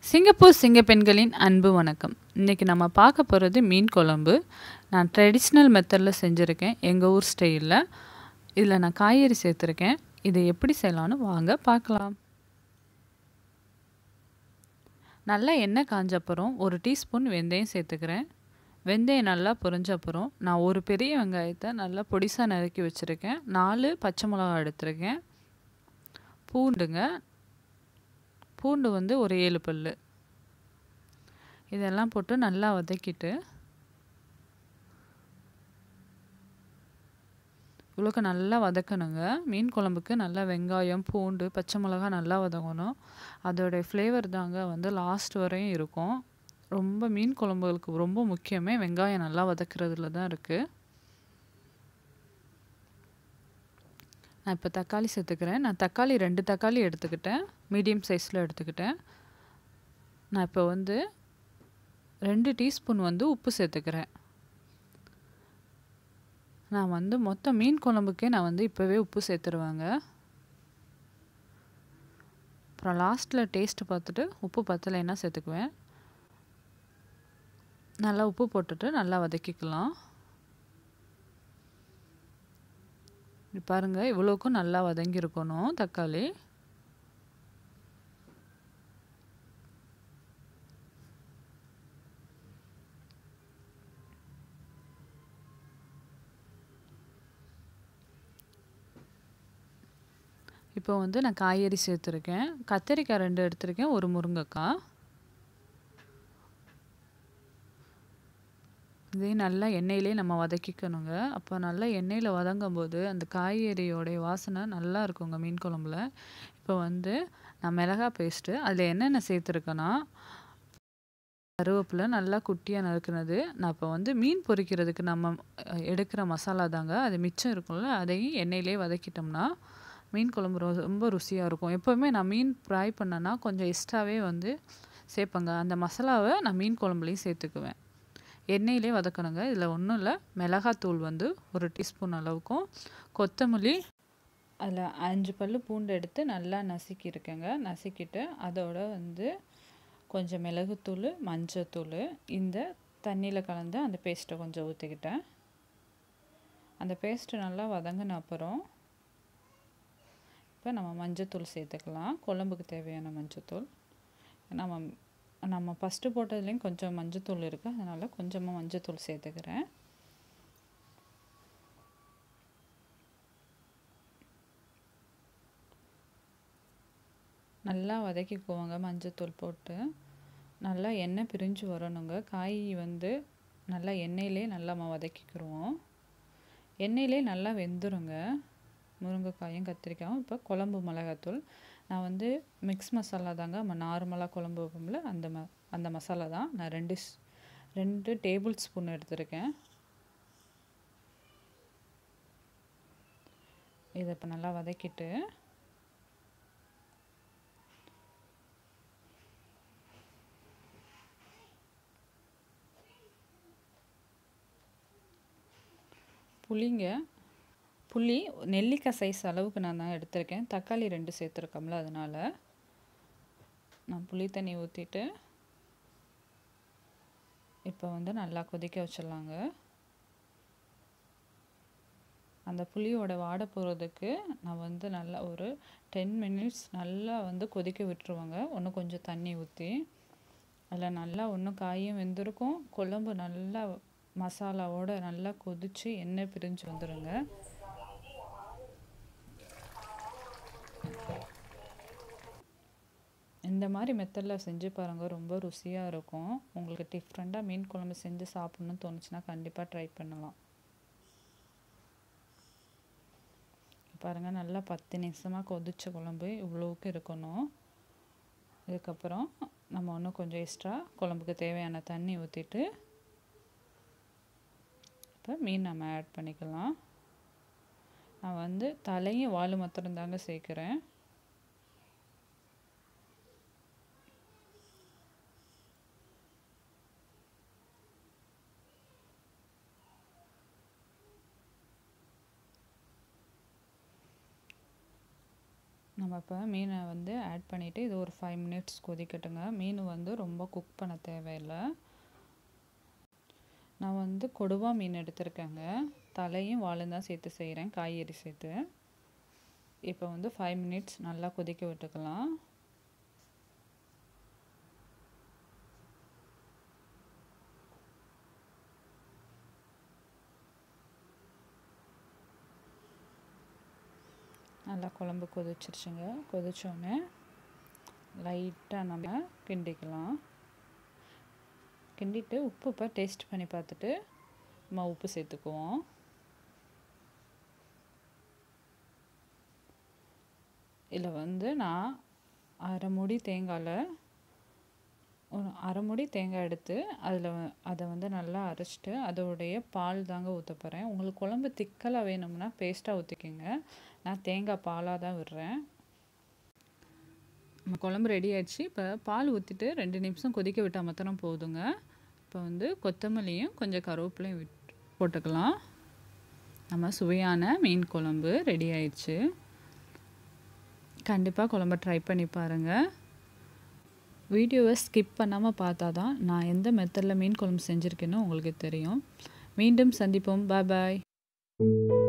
Singapore சிங்க பெண்களின் அன்பு வணக்கம் இன்றைக்கி நம்ம பார்க்க போகிறது மீன் குழம்பு நான் ட்ரெடிஷ்னல் மெத்தடில் செஞ்சுருக்கேன் எங்கள் ஊர் ஸ்டைலில் இதில் நான் காய்கறி சேர்த்துருக்கேன் இதை எப்படி செய்யலான்னு வாங்க பார்க்கலாம் நல்லா எண்ணெய் காஞ்ச அப்புறம் ஒரு டீஸ்பூன் வெந்தயம் சேர்த்துக்கிறேன் வெந்தயம் நல்லா பொரிஞ்ச அப்புறம் நான் ஒரு பெரிய வெங்காயத்தை நல்லா பொடிசாக நறுக்கி வச்சுருக்கேன் நாலு பச்சை மிளகா எடுத்திருக்கேன் பூண்டுங்க பூண்டு வந்து ஒரு ஏழு பல் இதெல்லாம் போட்டு நல்லா வதக்கிட்டு இவ்வளோக்கு நல்லா வதக்கணுங்க மீன் குழம்புக்கு நல்லா வெங்காயம் பூண்டு பச்சை மிளகா நல்லா வதங்கணும் அதோடைய ஃப்ளேவர் தாங்க வந்து லாஸ்ட் வரையும் இருக்கும் ரொம்ப மீன் குழம்புகளுக்கு ரொம்ப முக்கியமே வெங்காயம் நல்லா வதக்குறதுல தான் இருக்குது நான் இப்போ தக்காளி சேர்த்துக்கிறேன் நான் தக்காளி ரெண்டு தக்காளி எடுத்துக்கிட்டேன் மீடியம் சைஸில் எடுத்துக்கிட்டேன் நான் இப்போ வந்து ரெண்டு டீஸ்பூன் வந்து உப்பு சேர்த்துக்கிறேன் நான் வந்து மொத்தம் மீன் குழம்புக்கே நான் வந்து இப்போவே உப்பு சேர்த்துருவேங்க அப்புறம் லாஸ்ட்டில் டேஸ்ட்டு பார்த்துட்டு உப்பு பத்தலைன்னா சேர்த்துக்குவேன் நல்லா உப்பு போட்டுட்டு நல்லா வதக்கிக்கலாம் பாருங்கள் இவ்வளோக்கும் நல்லா வதங்கியிருக்கணும் தக்காளி இப்போ வந்து நான் காய்கறி சேர்த்துருக்கேன் கத்தரிக்காய் ரெண்டு எடுத்திருக்கேன் ஒரு முருங்கைக்காய் இதையும் நல்லா எண்ணெயிலே நம்ம வதக்கிக்கணுங்க அப்போ நல்லா எண்ணெயில் வதங்கும் போது அந்த காய்கறியோடைய வாசனை நல்லா இருக்குங்க மீன் குழம்புல இப்போ வந்து நான் மிளகா பேஸ்ட்டு அதில் என்னென்ன சேர்த்துருக்கேன்னா கருவேப்பிலை நல்லா குட்டியாக நறுக்குனது நான் இப்போ வந்து மீன் பொரிக்கிறதுக்கு நம்ம எடுக்கிற மசாலா தாங்க அது மிச்சம் இருக்கும்ல அதையும் எண்ணெயிலே வதக்கிட்டோம்னா மீன் குழம்பு ரொம்ப ருசியாக இருக்கும் எப்போவுமே நான் மீன் ஃப்ரை பண்ணேன்னா கொஞ்சம் எக்ஸ்ட்ராவே வந்து சேர்ப்பேங்க அந்த மசாலாவை நான் மீன் குழம்புலையும் சேர்த்துக்குவேன் எண்ணெயிலே வதக்கணுங்க இதில் ஒன்றும் இல்லை மிளகாத்தூள் வந்து ஒரு டீஸ்பூன் அளவுக்கும் கொத்தமல்லி அதில் அஞ்சு பல் பூண்டு எடுத்து நல்லா நசுக்கியிருக்கேங்க நசுக்கிட்டு அதோட வந்து கொஞ்சம் மிளகுத்தூள் மஞ்சத்தூள் இந்த தண்ணியில் கலந்து அந்த பேஸ்ட்டை கொஞ்சம் ஊற்றிக்கிட்டேன் அந்த பேஸ்ட்டு நல்லா வதங்கின அப்புறம் இப்போ நம்ம மஞ்சத்தூள் சேர்த்துக்கலாம் குழம்புக்கு தேவையான மஞ்சத்தூள் நம்ம நம்ம ஃபஸ்ட்டு போட்டதுலேயும் கொஞ்சம் மஞ்சத்தூள் இருக்குது அதனால் கொஞ்சமாக மஞ்சத்தூள் சேர்த்துக்கிறேன் நல்லா வதக்கிக்குவோங்க மஞ்சத்தூள் போட்டு நல்லா எண்ணெய் பிரிஞ்சு வரணுங்க காய் வந்து நல்லா எண்ணெயிலே நல்லா நம்ம வதக்கிக்கிடுவோம் எண்ணெயிலே நல்லா வெந்துருங்க முருங்கைக்காயும் கத்திரிக்காயும் இப்போ குழம்பு மிளகாத்தூள் நான் வந்து மிக்ஸ் மசாலா தாங்க நம்ம நார்மலாக குழம்பு வைப்போம்ல அந்த ம அந்த மசாலா தான் நான் ரெண்டு ரெண்டு டேபிள் ஸ்பூன் எடுத்திருக்கேன் இதை இப்போ நல்லா வதக்கிட்டு புளிங்க புளி நெல்லிக்காய் சைஸ் அளவுக்கு நான் தான் எடுத்திருக்கேன் தக்காளி ரெண்டு சேர்த்துருக்கோம்ல அதனால் நான் புளி தண்ணி ஊற்றிட்டு இப்போ வந்து நல்லா கொதிக்க வச்சிடலாங்க அந்த புளியோட வாடை போகிறதுக்கு நான் வந்து நல்லா ஒரு டென் மினிட்ஸ் நல்லா வந்து கொதிக்க விட்டுருவாங்க ஒன்று கொஞ்சம் தண்ணி ஊற்றி அதில் நல்லா ஒன்றும் காயும் வெந்திருக்கும் குழம்பு நல்லா மசாலாவோட நல்லா கொதித்து எண்ணெய் பிரிஞ்சு வந்துடுங்க இந்த மாதிரி மெத்தடில் செஞ்சு பாருங்கள் ரொம்ப ருசியாக இருக்கும் உங்களுக்கு டிஃப்ரெண்ட்டாக மீன் குழம்பு செஞ்சு சாப்பிட்ணுன்னு தோணுச்சுன்னா கண்டிப்பாக ட்ரை பண்ணலாம் பாருங்கள் நல்லா பத்து நிமிஷமாக கொதிச்ச குழம்பு இவ்வளோவுக்கு இருக்கணும் இதுக்கப்புறம் நம்ம இன்னும் கொஞ்சம் எக்ஸ்ட்ரா குழம்புக்கு தேவையான தண்ணி ஊற்றிட்டு இப்போ மீன் நம்ம ஆட் பண்ணிக்கலாம் நான் வந்து தலையும் வால் மாத்திரம் தாங்க சேர்க்குறேன் நம்ம இப்போ மீனை வந்து ஆட் பண்ணிவிட்டு இது ஒரு ஃபைவ் மினிட்ஸ் கொதிக்கட்டுங்க மீன் வந்து ரொம்ப குக் பண்ண தேவையில்லை நான் வந்து கொடுவா மீன் எடுத்திருக்கேங்க தலையும் வாழும் தான் சேர்த்து செய்கிறேன் காய்கறி சேர்த்து இப்போ வந்து ஃபைவ் மினிட்ஸ் நல்லா கொதிக்க விட்டுக்கலாம் நல்லா குழம்பு கொதிச்சிருச்சுங்க கொதிச்சோடனே லைட்டாக நம்ம கிண்டிக்கலாம் கிண்டிட்டு உப்பு இப்போ டேஸ்ட் பண்ணி பார்த்துட்டு நம்ம உப்பு சேர்த்துக்குவோம் இதில் வந்து நான் அரை மூடி தேங்காயில் ஒரு அரை மூடி தேங்காய் எடுத்து அதில் அதை வந்து நல்லா அரைச்சிட்டு அதோடைய பால் தாங்க ஊற்ற போகிறேன் உங்களுக்கு குழம்பு திக்கலாக வேணும்னா பேஸ்ட்டாக ஊற்றிக்கோங்க நான் தேங்காய் பாலாக தான் விடுறேன் நம்ம குழம்பு ரெடி ஆயிடுச்சு இப்போ பால் ஊற்றிட்டு ரெண்டு நிமிஷம் கொதிக்க விட்டால் மாத்திரம் போதுங்க இப்போ வந்து கொத்தமல்லியும் கொஞ்சம் கருவேப்பிலையும் விட் போட்டுக்கலாம் நம்ம சுவையான மீன் குழம்பு ரெடி ஆயிடுச்சு கண்டிப்பாக குழம்ப ட்ரை பண்ணி பாருங்கள் வீடியோவை ஸ்கிப் பண்ணாமல் பார்த்தா தான் நான் எந்த மெத்தடில் மீன் குழம்பு செஞ்சுருக்கேன்னு உங்களுக்கு தெரியும் மீண்டும் சந்திப்போம் பாய் பாய்